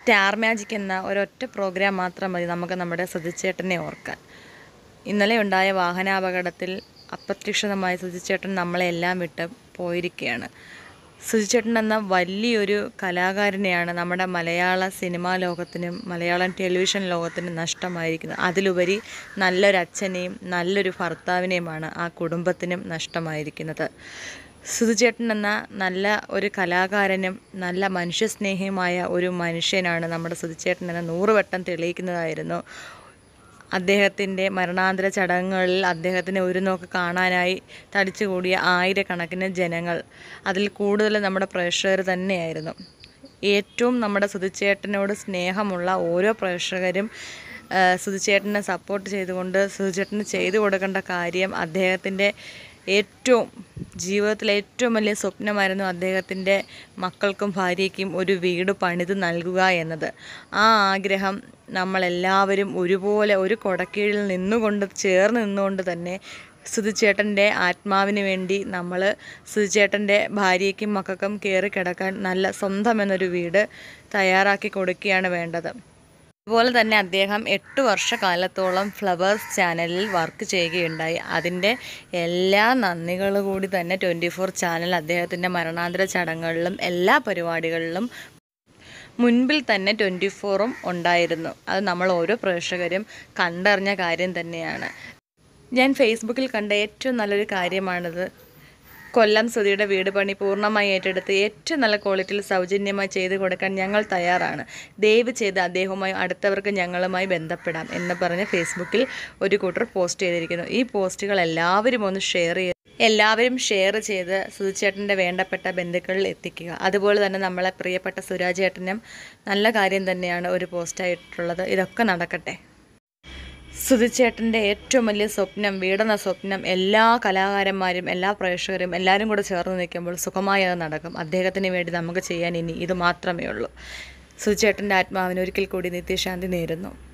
star magic എന്ന ഒരൊറ്റ programme മാത്രം മതി നമുക്ക് നമ്മുടെ സുധിച്ചേട്ടനെ ഓർക്കാൻ ഇന്നലെ ഉണ്ടായ വാഹനാപകടത്തിൽ അപ്രത്യക്ഷിതമായ സുധിച്ചേട്ടൻ നമ്മളെല്ലാം വിട്ട് പോയിരിക്കുകയാണ് സുധിച്ചേട്ടൻ എന്ന വലിയൊരു കലാകാരനെയാണ് നമ്മുടെ മലയാള സിനിമാ ലോകത്തിനും മലയാളം ടെലിവിഷൻ ലോകത്തിനും നഷ്ടമായിരിക്കുന്നത് അതിലുപരി നല്ലൊരു അച്ഛനെയും നല്ലൊരു ഭർത്താവിനെയുമാണ് ആ കുടുംബത്തിനും നഷ്ടമായിരിക്കുന്നത് സുധിച്ചേട്ടൻ എന്ന നല്ല ഒരു കലാകാരനും നല്ല മനുഷ്യസ്നേഹിയുമായ ഒരു മനുഷ്യനാണ് നമ്മുടെ സുധിച്ചേട്ടൻ എന്ന നൂറുവട്ടം തെളിയിക്കുന്നതായിരുന്നു അദ്ദേഹത്തിൻ്റെ മരണാന്തര ചടങ്ങുകളിൽ അദ്ദേഹത്തിനെ ഒരു നോക്ക് കാണാനായി തടിച്ചുകൂടിയ ആയിരക്കണക്കിന് ജനങ്ങൾ അതിൽ കൂടുതൽ നമ്മുടെ പ്രേക്ഷകർ തന്നെയായിരുന്നു ഏറ്റവും നമ്മുടെ സുധിച്ചേട്ടനോട് സ്നേഹമുള്ള ഓരോ പ്രേക്ഷകരും ആ, സുധിച്ചേട്ടനെ സപ്പോർട്ട് ചെയ്തുകൊണ്ട് സുധിച്ചേട്ടന് ചെയ്തു കൊടുക്കേണ്ട കാര്യം അദ്ദേഹത്തിൻ്റെ ഏറ്റവും ജീവിതത്തിലെ ഏറ്റവും വലിയ സ്വപ്നമായിരുന്നു അദ്ദേഹത്തിൻ്റെ മക്കൾക്കും ഭാര്യയ്ക്കും ഒരു വീട് പണിത് നൽകുക എന്നത് ആ ആഗ്രഹം നമ്മളെല്ലാവരും ഒരുപോലെ ഒരു കൊടക്കീഴിൽ നിന്നുകൊണ്ട് ചേർന്ന് നിന്നുകൊണ്ട് തന്നെ സുധിച്ചേട്ടൻ്റെ ആത്മാവിന് വേണ്ടി നമ്മൾ സുധിച്ചേട്ടൻ്റെ ഭാര്യയ്ക്കും മക്കൾക്കും കയറി കിടക്കാൻ നല്ല സ്വന്തം എന്നൊരു വീട് തയ്യാറാക്കി കൊടുക്കുകയാണ് വേണ്ടത് അതുപോലെ തന്നെ അദ്ദേഹം എട്ട് വർഷക്കാലത്തോളം ഫ്ലവേഴ്സ് ചാനലിൽ വർക്ക് ചെയ്യുകയുണ്ടായി അതിൻ്റെ എല്ലാ നന്ദികൾ കൂടി തന്നെ ട്വൻറ്റി ഫോർ ചാനൽ അദ്ദേഹത്തിൻ്റെ മരണാന്തര ചടങ്ങുകളിലും എല്ലാ പരിപാടികളിലും മുൻപിൽ തന്നെ ട്വൻറ്റി ഫോറും ഉണ്ടായിരുന്നു അത് നമ്മൾ ഓരോ പ്രേക്ഷകരും കണ്ടറിഞ്ഞ കാര്യം തന്നെയാണ് ഞാൻ ഫേസ്ബുക്കിൽ കണ്ട ഏറ്റവും നല്ലൊരു കാര്യമാണിത് കൊല്ലം സുധിയുടെ വീട് പണി പൂർണ്ണമായി ഏറ്റെടുത്ത് ഏറ്റവും നല്ല ക്വാളിറ്റിയിൽ സൗജന്യമായി ചെയ്തു കൊടുക്കാൻ ഞങ്ങൾ തയ്യാറാണ് ദയവ് ചെയ്ത് അദ്ദേഹവുമായി അടുത്തവർക്ക് ഞങ്ങളുമായി ബന്ധപ്പെടാം എന്ന് പറഞ്ഞ് ഫേസ്ബുക്കിൽ ഒരു കൂട്ടർ പോസ്റ്റ് ചെയ്തിരിക്കുന്നു ഈ പോസ്റ്റുകൾ എല്ലാവരും ഒന്ന് ഷെയർ ചെയ്ത് എല്ലാവരും ഷെയർ ചെയ്ത് സുധിച്ചേട്ടൻ്റെ വേണ്ടപ്പെട്ട ബന്ധുക്കളിൽ എത്തിക്കുക അതുപോലെ തന്നെ നമ്മളെ പ്രിയപ്പെട്ട സുരാജേട്ടനും നല്ല കാര്യം തന്നെയാണ് ഒരു പോസ്റ്റായിട്ടുള്ളത് ഇതൊക്കെ നടക്കട്ടെ സുധിച്ചേട്ടൻ്റെ ഏറ്റവും വലിയ സ്വപ്നം വീടെന്ന സ്വപ്നം എല്ലാ കലാകാരന്മാരും എല്ലാ പ്രേക്ഷകരും എല്ലാവരും കൂടെ ചേർന്ന് നിൽക്കുമ്പോൾ സുഖമായി അത് നടക്കും അദ്ദേഹത്തിന് വേണ്ടി നമുക്ക് ചെയ്യാൻ ഇനി ഇത് മാത്രമേ ഉള്ളൂ സുധിച്ചേട്ടൻ്റെ ആത്മാവിന് ഒരിക്കൽ കൂടി നിത്യശാന്തി നേരുന്നു